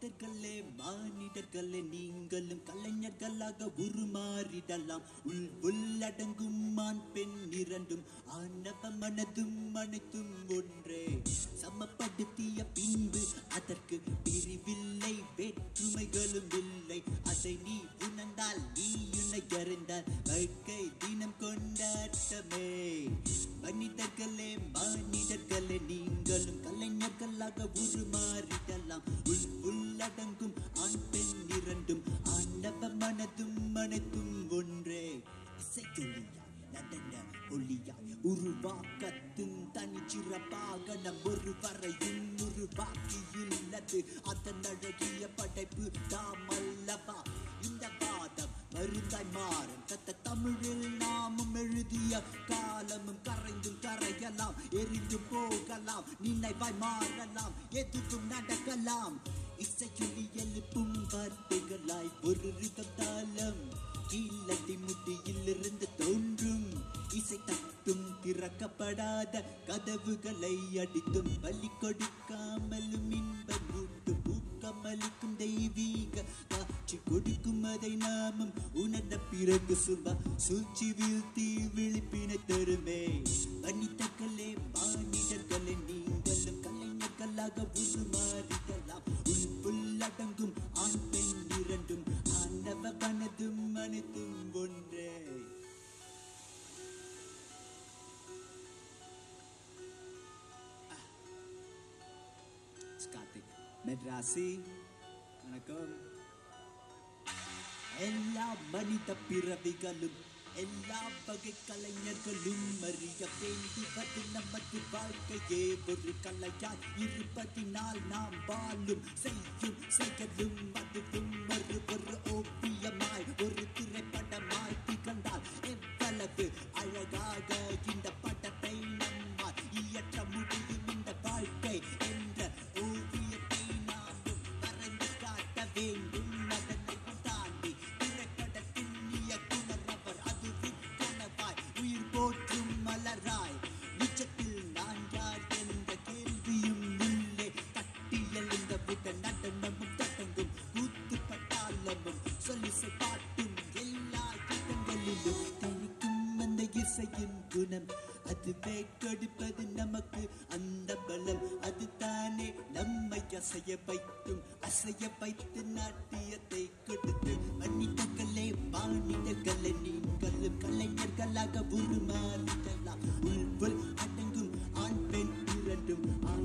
மனிதர்களே மானிடர்களே நீங்களும் கலைஞர்களாக உருமாறிடலாம் உள் உள்ளடங்கும் ஆண் பெண் இரண்டும் ஆணவ மனதும் அனைத்தும் ஒன்றே சமப்படுத்திய பின்பு அதற்கு பிரிவில்லை வேற்றுமைகளும் இல்லை அதை நீ உணர்ந்தால் நீ உன்னை அறிந்தால் வாழ்க்கை தினம் கொண்டாட்டமே மனிதர்களே மானிடர்களே நீங்களும் கலைஞர்களாக உருமாறிடலாம் உள் உள்ளடங்கும் ஆண் பெண் இரண்டும் ஆண்டவ மனதும் அனைத்தும் ஒன்றே இசைச்சொல்லியா நடன ஒளியாய் உருவாக்கத்தின் தனிச்சிறப்பாக நம் ஒருவரையும் உருவாக்கியுள்ளது அதன் அழகிய படைப்பு தாமல்லவா இந்த பாதம் மருந்தாய் மாறும் தத்த தமிழில் நாமும் எழுதிய காலமும் கரைந்தும் கரையலாம் எரிந்து போகலாம் நினைவாய் மாறலாம் எதுவும் நடக்கலாம் இசைச்சொலி எழுப்பும் வார்த்தைகளாய் ஒரு ரிதம் தாளம் கீழடி முடியிலிருந்து தோன்றும் இசை தட்டும் திறக்கப்படாத கதவுகளை அடித்தும் பலி கொடுக்காமலும் இன்பம் ஊட்டும் ஊக்கமளிக்கும் தெய்வீக காட்சி கொடுக்கும் அதை நாமும் உணர்ந்த பிறகு சும்மா சூழ்ச்சி வீழ்த்தி விழிப்பினை தருமே மனிதர்களே மானிடர்களே நீங்களும் கலைஞர்களாக உருமாறிடலாம் உள் உள்ளடங்கும் ஆண் பெண் இரண்டும் ஆண்டவ மனதும் அனைத்தும் ஒன்றே கார்த்திக் மெட்ராசி வணக்கம் எல்லா மனித பிறவிகளும் எல்லா வகை கலைஞர்களும் அறிய வேண்டுவது நமது வாழ்க்கையே ஒரு கலையாய் இருப்பதினால் நாம் வாழும் செய்யும் செயலும் அதுவும் ஒரு ஒரு ஓவியமாய் ஒரு திரைப்படமாய் திகழ்ந்தால் எவ்வளவு அழகாக இந்த படத்தை நம்மால் இயற்ற முடியும் இந்த வாழ்க்கை என்ற ஓவியத்தை நாமும் வரைந்து காட்ட வேண்டும் அதனை தாண்டி திரைப்படத்தின் இயக்குனர் அவர் அதுவும் கனவாய் உயிர் போற்றும் மலராய் நிச்சத்தில் நான் யார் என்ற கேள்வியும் உள்ளே தட்டி எழுந்தவுடன் நடனமும் தட்டங்கும் கூத்து பட்டாளமும் சொல்லிசை பாட்டும் எல்லா இடங்களிலும் தெரிக்கும் அந்த இசையின் குணம் அதுவே கொடுப்பது நமக்கு அந்த பலம் அதுதானே நம்மை அசைய வைக்கும் அசைய வைத்து நாட்டியத்தை கொடுத்து மனிதர்களே மானிடர்களே நீங்களும் கலைஞர்களாக உருமாறிடலாம் உள் உள் அடங்கும் ஆண் பெண் இரண்டும் ஆண்